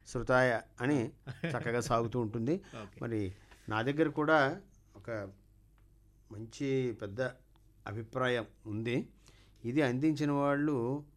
శృతాయ అని చక్కగా సాగుతూ ఉంటుంది ఓకే మరి నా దగ్గర కూడా ఒక మంచి పెద్ద అభిప్రాయం ఉంది ఇది అందించిన వాళ్ళు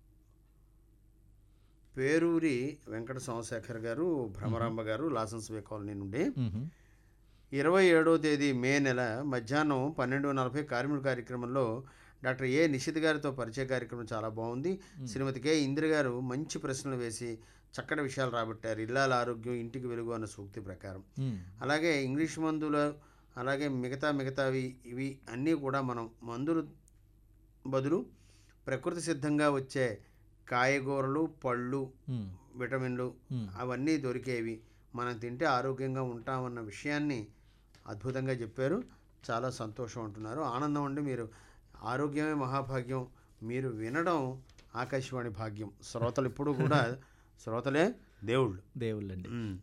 పేరూరి వెంకట సోమశేఖర్ గారు భ్రమరాంబ గారు లాసన్స్ వే కాలనీ నుండి మ్మ్. ఇరవై ఏడో తేదీ మే నెల మధ్యాహ్నం పన్నెండు నలభై కార్మిక కార్యక్రమంలో డాక్టర్ ఏ నిషిత్ గారితో పరిచయ కార్యక్రమం చాలా బాగుంది శ్రీమతి కె ఇందిర గారు మంచి ప్రశ్నలు వేసి చక్కటి విషయాలు రాబట్టారు ఇల్లాల ఆరోగ్యం ఇంటికి వెలుగు అన్న సూక్తి ప్రకారం మ్మ్. అలాగే ఇంగ్లీష్ మందులు అలాగే మిగతా మిగతావి ఇవి అన్నీ కూడా మనం మందులు బదులు ప్రకృతి సిద్ధంగా వచ్చే కాయగూరలు పళ్ళు మ్మ్. విటమిన్లు మ్మ్. అవన్నీ దొరికేవి మనం తింటే ఆరోగ్యంగా ఉంటామన్న విషయాన్ని అద్భుతంగా చెప్పారు చాలా సంతోషం అంటున్నారు ఆనందం అండి మీరు ఆరోగ్యమే మహాభాగ్యం మీరు వినడం ఆకాశవాణి భాగ్యం శ్రోతలు ఇప్పుడు కూడా శ్రోతలే దేవుళ్ళు దేవుళ్ళండి ఉమ్,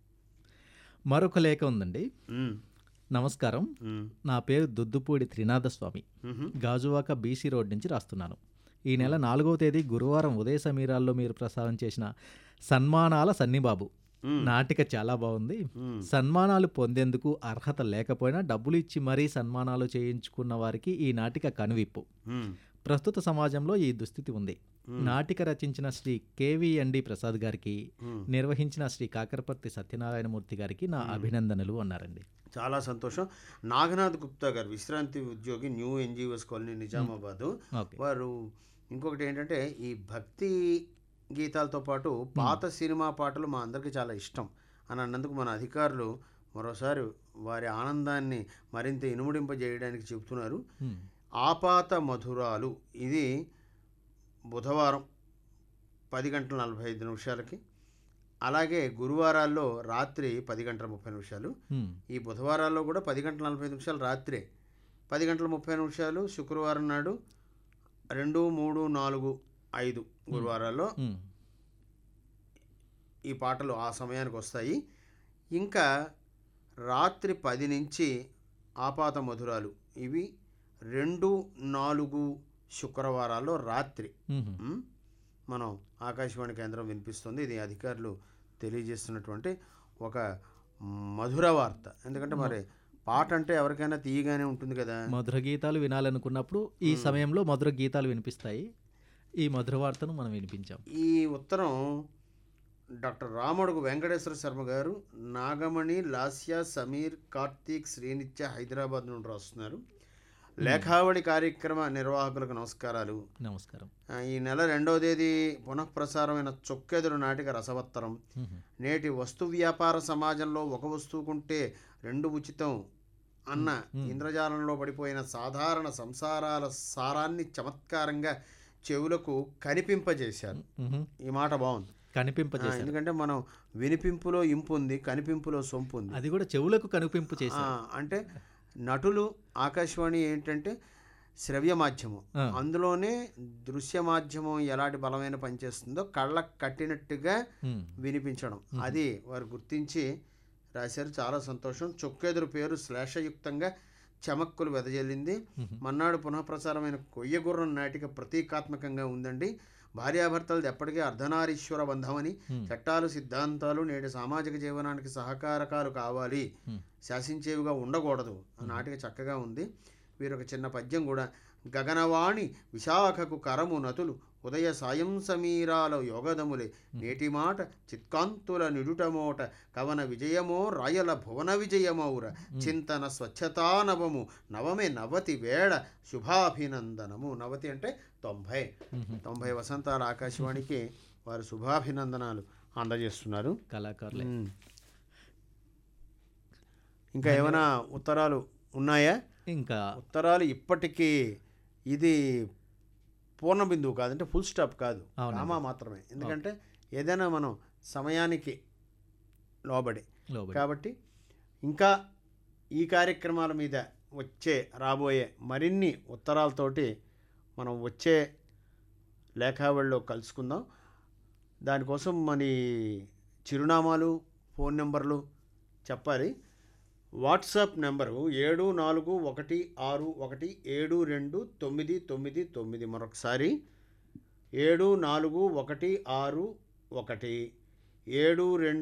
మరొక లేఖ ఉందండి ఉమ్, నమస్కారం ఉమ్, నా పేరు దుద్దుపూడి త్రినాథ స్వామి ఉహు, గాజువాక బీసీ రోడ్ నుంచి రాస్తున్నాను ఈ నెల నాలుగవ తేదీ గురువారం ఉదయ సమీరాల్లో మీరు ప్రసారం చేసిన సన్మానాల సన్నిబాబు ఉమ్, నాటిక చాలా బాగుంది ఉమ్, సన్మానాలు పొందేందుకు అర్హత లేకపోయినా డబ్బులు ఇచ్చి మరీ సన్మానాలు చేయించుకున్న వారికి ఈ నాటిక కనువిప్పు ఉమ్, ప్రస్తుత సమాజంలో ఈ దుస్థితి ఉంది నాటిక రచించిన శ్రీ కేవీఎండి ప్రసాద్ గారికి ఉమ్. నిర్వహించిన శ్రీ కాకరపర్తి సత్యనారాయణమూర్తి గారికి నా అభినందనలు అన్నారండి చాలా సంతోషం నాగనాథ్ గుప్తా గారు విశ్రాంతి ఉద్యోగి new NGOs colony Nizamabad okay వారు ఇంకొకటి ఏంటంటే ఈ భక్తి గీతాలతో పాటు పాత సినిమా పాటలు మా అందరికీ చాలా ఇష్టం అని అన్నందుకు మన అధికారులు మరోసారి వారి ఆనందాన్ని మరింత ఇనుముడింపజేయడానికి చెబుతున్నారు హ్మ్. ఆపాత మధురాలు ఇది బుధవారం పది గంటల నలభై ఐదు నిమిషాలకి అలాగే గురువారాల్లో రాత్రి పది గంటల ముప్పై నిమిషాలు హ్మ్. ఈ బుధవారాల్లో కూడా పది గంటల నలభై ఐదు నిమిషాలు రాత్రే పది గంటల ముప్పై నిమిషాలు శుక్రవారం నాడు రెండు మూడు నాలుగు ఐదు గురువారాల్లో హ్మ్. ఈ పాటలు ఆ సమయానికి వస్తాయి ఇంకా రాత్రి పది నుంచి ఆపాత మధురాలు ఇవి రెండు నాలుగు శుక్రవారాల్లో రాత్రి హ్మ్. ఉమ్, మనం ఆకాశవాణి కేంద్రం వినిపిస్తుంది ఇది అధికారులు తెలియజేస్తున్నటువంటి ఒక మధుర వార్త ఎందుకంటే మరి పాట అంటే ఎవరికైనా తీయగానే ఉంటుంది కదా మధుర గీతాలు వినాలనుకున్నప్పుడు ఈ సమయంలో మధుర గీతాలు వినిపిస్తాయి ఈ మధుర వార్తను మనం వినిపించాం ఈ ఉత్తరం డాక్టర్ రామడుగు వెంకటేశ్వర శర్మ గారు నాగమణి లాస్య సమీర్ కార్తీక్ శ్రీనిత్య హైదరాబాద్ నుండి రాస్తున్నారు లేఖావళి కార్యక్రమ నిర్వాహకులకు నమస్కారాలు నమస్కారం ఆ, ఈ నెల రెండవ తేదీ పునఃప్రసారమైన చొక్కెదురు నాటిక రసవత్తరం హ్మ్. నేటి వస్తు వ్యాపార సమాజంలో ఒక వస్తువు కొంటే రెండు ఉచితం అన్న ఇంద్రజాలంలో పడిపోయిన సాధారణ సంసారాల సారాన్ని చమత్కారంగా చెవులకు కనిపింపజేశారు హ్మ్. ఈ మాట బాగుంది ఆ, కనిపింపజేశారు ఎందుకంటే మనం వినిపింపులో ఇంపు ఉంది కనిపింపులో సొంపు ఉంది అది కూడా చెవులకు కనిపింపు ఆ, చేశారు అంటే నటులు ఆకాశవాణి ఏంటంటే శ్రవ్య మాధ్యమం ఆ. అందులోనే దృశ్య మాధ్యమం ఎలాంటి బలమైన పనిచేస్తుందో కళ్ళకు కట్టినట్టుగా హ్మ్. వినిపించడం అది వారు గుర్తించి రాశారు చాలా సంతోషం చొక్కెదురు పేరు శ్లేషయుక్తంగా చమక్కులు వెదజల్లింది మన్నాడు పునఃప్రసారమైన కొయ్యగుర్రం నాటిక ప్రతీకాత్మకంగా ఉందండి భార్యాభర్తలది ఎప్పటికీ అర్ధనారీశ్వర బంధమని చట్టాలు సిద్ధాంతాలు నేటి సామాజిక జీవనానికి సహకారకాలు కావాలి హ్మ్. శాసించేవిగా ఉండకూడదు ఆ నాటిక చక్కగా ఉంది వీరు ఒక చిన్న పద్యం కూడా గగనవాణి విశాఖకు కరము నతులు ఉదయ సాయం సమీరాల యోగదములే నేటి మాట చిత్కాంతుల నిడుటమోట కవన విజయమో రాయల భువన విజయమౌర చింతన స్వచ్ఛతానవము నవమే నవతి వేళ శుభాభినందనము నవతి అంటే తొంభై హ్మ్. తొంభై వసంతాల ఆకాశవాణికి వారు శుభాభినందనాలు అందజేస్తున్నారు కళాకారులే మ్మ్. ఇంకా ఏమైనా ఉత్తరాలు ఉన్నాయా ఇంకా ఉత్తరాలు ఇప్పటికీ ఇది పూర్ణ బిందువు కాదంటే ఫుల్ స్టాప్ కాదు అవునండి. కామా మాత్రమే ఎందుకంటే ఏదైనా మనం సమయానికి లోబడి లోబడి కాబట్టి ఇంకా ఈ కార్యక్రమాల మీద వచ్చే రాబోయే మరిన్ని ఉత్తరాలతోటి మనం వచ్చే లేఖావళిలో కలుసుకుందాం దానికోసం మన చిరునామాలు ఫోన్ నెంబర్లు చెప్పాలి వాట్సాప్ నెంబరు ఏడు నాలుగు ఒకటి ఆరు ఒకటి ఏడు రెండు తొమ్మిది తొమ్మిది తొమ్మిది మరొకసారి ఏడు నాలుగు ఒకటి ఆరు ఒకటి ఏడు రెండు